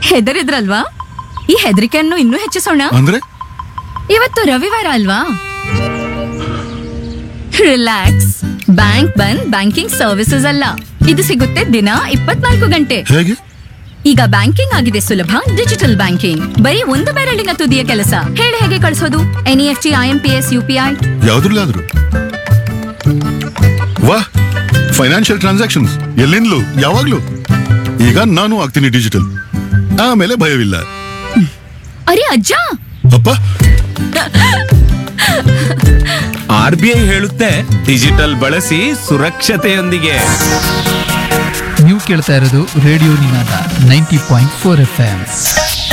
ಹೆದರಿದ್ರಲ್ವಾ ಈ ಹೆದರಿಕೆಯನ್ನು ಇನ್ನೂ ಹೆಚ್ಚಿಸೋಣ ಅಂದ್ರೆ ಇವತ್ತು ರವಿವಾರ ಅಲ್ವಾ ರಿಲ್ಯಾಕ್ಸ್ ಬ್ಯಾಂಕ್ ಬಂದ್ ಬ್ಯಾಂಕಿಂಗ್ ಸರ್ವಿಸಸ್ ಅಲ್ಲ ಇದು ಸಿಗುತ್ತೆ ದಿನ ಇಪ್ಪತ್ನಾಲ್ಕು ಗಂಟೆ ಹೇಗೆ ಈಗ ಬ್ಯಾಂಕಿಂಗ್ ಆಗಿದೆ ಸುಲಭ ಡಿಜಿಟಲ್ ಬ್ಯಾಂಕಿಂಗ್ ಬರೀ ಒಂದು ಬೆರಳಿನ ತುದಿಯ ಕೆಲಸ ಹೇಳಿ ಹೇಗೆ ಕಳಿಸೋದು ಎನ್ಇಎಫ್ಟಿ ಐಎಂಪಿಎಸ್ ಯುಪಿಐ ಯಾವ್ದ್ರಲ್ಲಾದ್ರು ವಾಹ್ ಫೈನಾನ್ಷಿಯಲ್ ಟ್ರಾನ್ಸಾಕ್ಷನ್ಸ್ ಎಲ್ಲಿಂದಲೂ ಯಾವಾಗ್ಲೂ ಈಗ ನಾನು ಆಗ್ತೀನಿ ಡಿಜಿಟಲ್ ಆಮೇಲೆ ಭಯವಿಲ್ಲ ಅರೆ ಅಜ್ಜ ಅಪ್ಪ ಆರ್ ಬಿ ಐ ಹೇಳುತ್ತೆ ಡಿಜಿಟಲ್ ಬಳಸಿ ಸುರಕ್ಷತೆಯೊಂದಿಗೆ ನೀವು ಕೇಳ್ತಾ ಇರೋದು radio Ninaada ninety point four F M